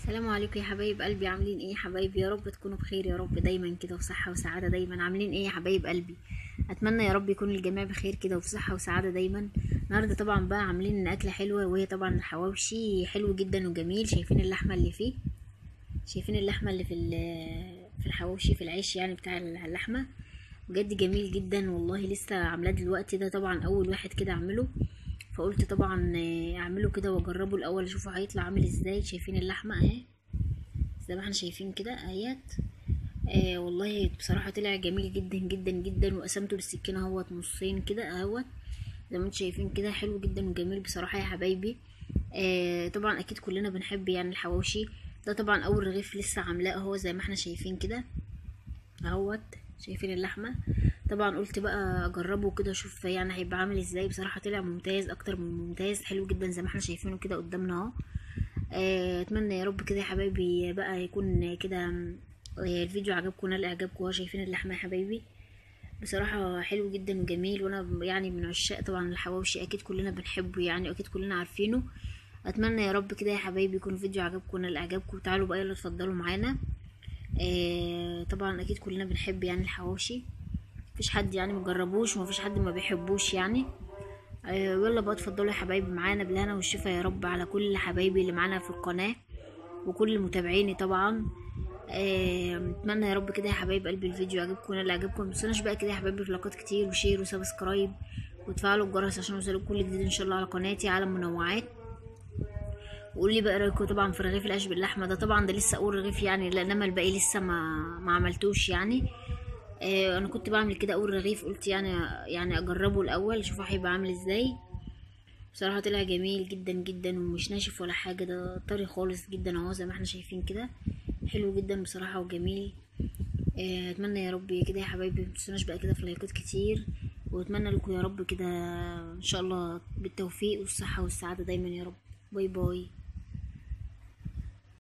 السلام عليكم يا حبايب قلبي عاملين ايه يا حبايبي يا رب تكونوا بخير يا رب دايما كده وصحة وسعادة دايما عاملين ايه يا حبايب قلبي اتمنى يا رب يكون الجميع بخير كده وفي صحة وسعادة دايما النهارده طبعا بقى عاملين اكلة حلوة وهي طبعا الحواوشي حلو جدا وجميل شايفين اللحمة اللي فيه شايفين اللحمة اللي في ال- في الحواوشي في العيش يعني بتاع اللحمة بجد جميل جدا والله لسه عاملاه دلوقتي ده طبعا اول واحد كده اعمله فقلت طبعا آه، اعمله كده واجربه الاول اشوفه هيطلع عامل ازاي شايفين اللحمه اهي زي ما احنا شايفين كده اهيت آه والله بصراحه طلع جميل جدا جدا جدا وقسمته بالسكينه اهوت نصين كده اهوت زي ما انتم شايفين كده حلو جدا وجميل بصراحه يا حبايبي آه طبعا اكيد كلنا بنحب يعني الحواوشي ده طبعا اول رغيف لسه عاملاه اهو زي ما احنا شايفين كده اهوت شايفين اللحمه طبعا قلت بقى اجربه كده اشوف يعني هيبقى عامل ازاي بصراحه طلع ممتاز اكتر من ممتاز حلو جدا زي ما احنا شايفينه كده قدامنا اهو آه، اتمنى يا رب كده يا حبايبي بقى يكون كده آه، الفيديو عجبكم نال اعجابكم اهو شايفين اللحمه يا حبايبي بصراحة حلو جدا وجميل وانا يعني من عشاق طبعا الحواوشي اكيد كلنا بنحبه يعني واكيد كلنا عارفينه اتمنى يا رب كده يا حبايبي يكون الفيديو عجبكم نال اعجابكم تعالوا بقى يلا اتفضلوا معانا آه طبعا اكيد كلنا بنحب يعني الحواوشي مفيش حد يعني مجربوش ومفيش حد ما بيحبوش يعني آه يلا بقى اتفضلوا يا حبايبي معانا بالهنا والشفا يا رب على كل حبايبي اللي معانا في القناة وكل متابعيني طبعا آه، اتمنى يا رب كده يا حبايب قلبي الفيديو يعجبكم ولا عجبكم متنسوناش بقى كده يا حبايبي في لايكات كتير وشير وسبسكرايب وتفعلوا الجرس عشان يوصلوا كل جديد ان شاء الله على قناتي عالم منوعات وقول لي بقى رايكم طبعا في رغيف العيش باللحمه ده طبعا ده لسه اول رغيف يعني لا انما الباقي لسه ما ما عملتوش يعني آه انا كنت بعمل كده اول رغيف قلت يعني يعني اجربه الاول اشوفه هيبقى عامل ازاي بصراحه طلع جميل جدا جدا ومش ناشف ولا حاجه ده طري خالص جدا اهو زي ما احنا شايفين كده حلو جدا بصراحه وجميل آه، اتمنى يا رب كده يا حبايبي متنسوناش بقى كده في لايكات كتير واتمنى لكم يا رب كده ان شاء الله بالتوفيق والصحه والسعاده دايما يا رب باي باي